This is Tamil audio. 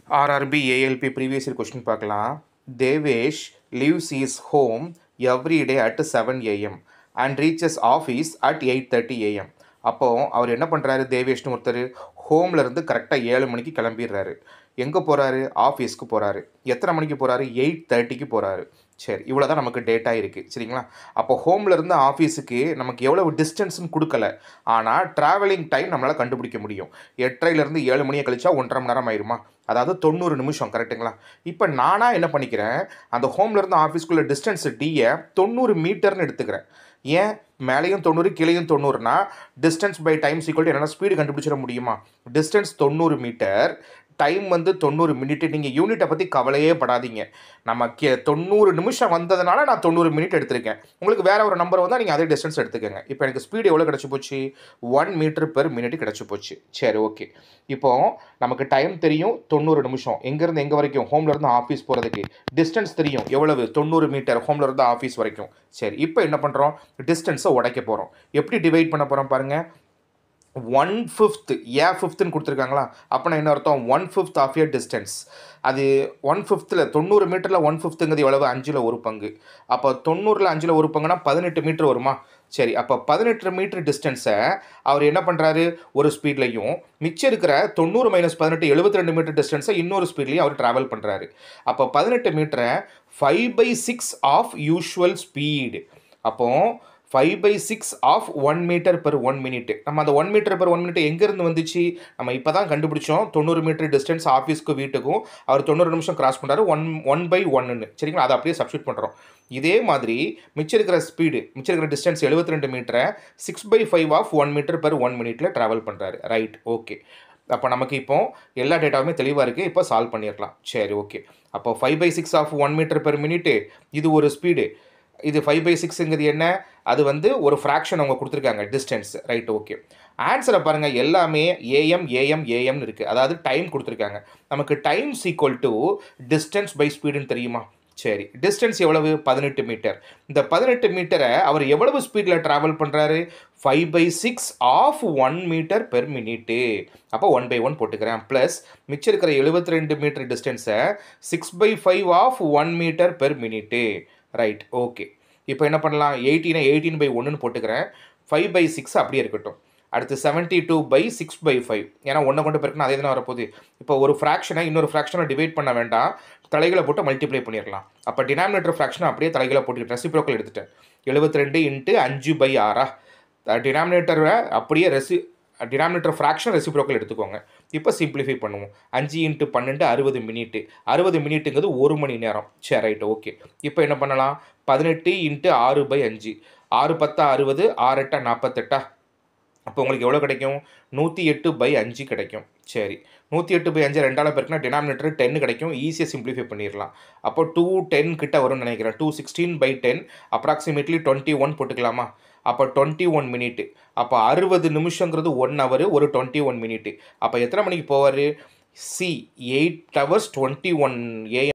RRB ALP previous year question பார்க்கலாம் Devesh leaves is home every day at seven AM and reaches office at eight thirty AM அப்போது அவர் என்ன பண்ணுறாரு தேவேஷ்னு ஒருத்தர் ஹோம்ல இருந்து கரெக்டாக ஏழு மணிக்கு கிளம்பிடுறாரு எங்கே போகிறாரு ஆஃபீஸ்க்கு போகிறாரு எத்தனை மணிக்கு போகிறாரு எயிட் தேர்ட்டிக்கு போகிறாரு சரி இவ்வளோ தான் நமக்கு டேட்டா இருக்குது சரிங்களா அப்போ ஹோம்ல இருந்து ஆஃபீஸுக்கு நமக்கு எவ்வளவு டிஸ்டன்ஸ்னு கொடுக்கல ஆனால் ட்ராவலிங் டைம் நம்மளால் கண்டுபிடிக்க முடியும் எட்டரைலேருந்து ஏழு மணியை கழிச்சா ஒன்றரை மணி நேரம் ஆயிருமா அதாவது தொண்ணூறு நிமிஷம் கரெக்டுங்களா இப்போ நானாக என்ன பண்ணிக்கிறேன் அந்த ஹோம்லேருந்து ஆஃபீஸ்க்குள்ள டிஸ்டன்ஸ் டியை தொண்ணூறு மீட்டர்னு எடுத்துக்கிறேன் ஏன் மேலேயும் தொண்ணூறு கீழேயும் தொண்ணூறுனா டிஸ்டன்ஸ் பை டைம் ஈக்குவல் என்னென்ன ஸ்பீடு கண்டுபிடிச்சிட முடியுமா டிஸ்டன்ஸ் தொண்ணூறு மீட்டர் டைம் வந்து தொண்ணூறு மினிட் நீங்கள் யூனிட்டை பற்றி கவலையே படாதீங்க நம்ம கே தொண்ணூறு நிமிஷம் வந்ததுனால நான் தொண்ணூறு மினிட் எடுத்திருக்கேன் உங்களுக்கு வேற ஒரு நம்பர் வந்தால் நீங்கள் அதே டிஸ்டன்ஸ் எடுத்துக்கோங்க இப்போ எனக்கு ஸ்பீடு எவ்வளோ கிடச்சி போச்சு ஒன் மீட்டர் பெர் மினிட் கிடச்சி போச்சு சரி ஓகே இப்போ நமக்கு டைம் தெரியும் தொண்ணூறு நிமிஷம் எங்கேருந்து எங்கே வரைக்கும் ஹோம்லேருந்து ஆஃபீஸ் போகிறதுக்கு டிஸ்டன்ஸ் தெரியும் எவ்வளவு தொண்ணூறு மீட்டர் ஹோம்லேருந்து ஆஃபீஸ் வரைக்கும் சரி இப்போ என்ன பண்ணுறோம் டிஸ்டன்ஸை உடைக்க போகிறோம் எப்படி டிவைட் பண்ண போகிறோம் பாருங்கள் ஒன் ஃபிஃப்த் ஏ ஃபிஃப்த்துன்னு கொடுத்துருக்காங்களா அப்போனா என்ன அர்த்தம் one fifth of year distance அது ஒன் ஃபிஃப்த்தில் தொண்ணூறு மீட்டரில் ஒன் ஃபிஃப்த்துங்கிறது எவ்வளவு அஞ்சில் ஒரு பங்கு அப்போ தொண்ணூறில் அஞ்சில் ஒரு பங்குனா பதினெட்டு மீட்டர் வருமா சரி அப்போ பதினெட்டு மீட்டர் டிஸ்டன்ஸை அவர் என்ன பண்ணுறாரு ஒரு ஸ்பீட்லையும் மிச்சம் இருக்கிற தொண்ணூறு மைனஸ் பதினெட்டு எழுபத்தி ரெண்டு மீட்டர் டிஸ்டன்ஸை இன்னொரு ஸ்பீட்லையும் அவர் ட்ராவல் பண்ணுறாரு அப்போ பதினெட்டு மீட்டரை five by six of usual speed அப்போது five by six of one metre per one minute நம்ம அந்த one metre per one minute எங்கேருந்து வந்துச்சு நம்ம இப்போ தான் கண்டுபிடிச்சோம் தொண்ணூறு மீட்டர் டிஸ்டன்ஸ் ஆஃபீஸ்க்கு வீட்டுக்கும் அவர் தொண்ணூறு நிமிஷம் கிராஸ் பண்ணுறாரு ஒன் ஒன் பை ஒன்னு சரிங்களா அதை அப்படியே சப்ஸ்டியூட் பண்ணுறோம் இதே மாதிரி மிச்சம் இருக்கிற ஸ்பீடு மிச்சம் இருக்கிற டிஸ்டன்ஸ் எழுபத்தி ரெண்டு மீட்டரை six by five of one metre per one மினிட்ல ட்ராவல் பண்ணுறாரு ரைட் ஓகே அப்போ நமக்கு இப்போ எல்லா டேட்டாவுமே தெளிவாக இருக்குது இப்போ சால்வ் பண்ணிடலாம் சரி ஓகே அப்போ five by six of one metre per minute இது ஒரு ஸ்பீடு இது ஃபைவ் பை சிக்ஸுங்கிறது என்ன அது வந்து ஒரு ஃப்ராக்ஷன் அவங்க கொடுத்துருக்காங்க டிஸ்டன்ஸ் ரைட் ஓகே ஆன்சரை பாருங்கள் எல்லாமே ஏஎம் ஏஎம் ஏஎம்னு இருக்குது அதாவது டைம் கொடுத்துருக்காங்க நமக்கு time equal to distance by ஸ்பீடுன்னு தெரியுமா சரி டிஸ்டன்ஸ் எவ்வளவு பதினெட்டு மீட்டர் இந்த பதினெட்டு மீட்டரை அவர் எவ்வளவு ஸ்பீடில் ட்ராவல் பண்ணுறாரு five by six of one metre per minute அப்போ ஒன் பை ஒன் போட்டுக்கிறேன் ப்ளஸ் மிச்சம் இருக்கிற எழுபத்தி ரெண்டு மீட்டர் டிஸ்டன்ஸை six by five of one metre per minute right okay இப்போ என்ன பண்ணலாம் எயிட்டீனை எயிட்டீன் பை ஒன்றுன்னு போட்டுக்கிறேன் ஃபைவ் பை சிக்ஸ் அப்படியே இருக்கட்டும் அடுத்து seventy two by six by five ஏன்னா ஒன்றை கொண்டு பிறகுனா அதே தானே வரப்போகுது இப்போ ஒரு ஃப்ராக்ஷனை இன்னொரு ஃப்ராக்ஷனை டிவைட் பண்ண வேண்டாம் தலைகளை போட்டு மல்டிப்ளை பண்ணிடலாம் அப்போ டினாமினேட்டர் ஃப்ராக்ஷனை அப்படியே தலைகளை போட்டுக்கிட்டு ரெசிப்ரோக்கல் எடுத்துட்டேன் எழுபத்தி ரெண்டு இன்ட்டு அஞ்சு பை ஆறா டினாமினேட்டரை அப்படியே ரெசி டினாமினேட்டர் ஃப்ராக்ஷன் ரெசிப்ரோக்கல் எடுத்துக்கோங்க இப்போ சிம்பிளிஃபை பண்ணுவோம் அஞ்சு இன்ட்டு பன்னெண்டு அறுபது மினிட்டு அறுபது மினிட்டுங்கிறது ஒரு மணி நேரம் சரி ரைட்டு ஓகே இப்போ என்ன பண்ணலாம் பதினெட்டு இன்ட்டு ஆறு பை அஞ்சு ஆறு பத்தா அறுபது ஆறு எட்டா நாற்பத்தெட்டா அப்போ உங்களுக்கு எவ்வளோ கிடைக்கும் நூற்றி எட்டு பை அஞ்சு கிடைக்கும் சரி நூற்றி எட்டு பை அஞ்சு ரெண்டால் பேருக்குனா டினாமினேட்டர் டென் கிடைக்கும் ஈஸியாக சிம்பிளிஃபை பண்ணிடலாம் அப்போ டூ டென் கிட்ட வரும்னு நினைக்கிறேன் two sixteen by ten approximately twenty one போட்டுக்கலாமா அப்போ டுவெண்ட்டி ஒன் மினிட்டு அப்போ அறுபது நிமிஷங்கிறது ஒன் ஹவர் ஒரு டுவெண்ட்டி ஒன் மினிட்டு அப்போ எத்தனை மணிக்கு போவார் சி eight hours twenty one AM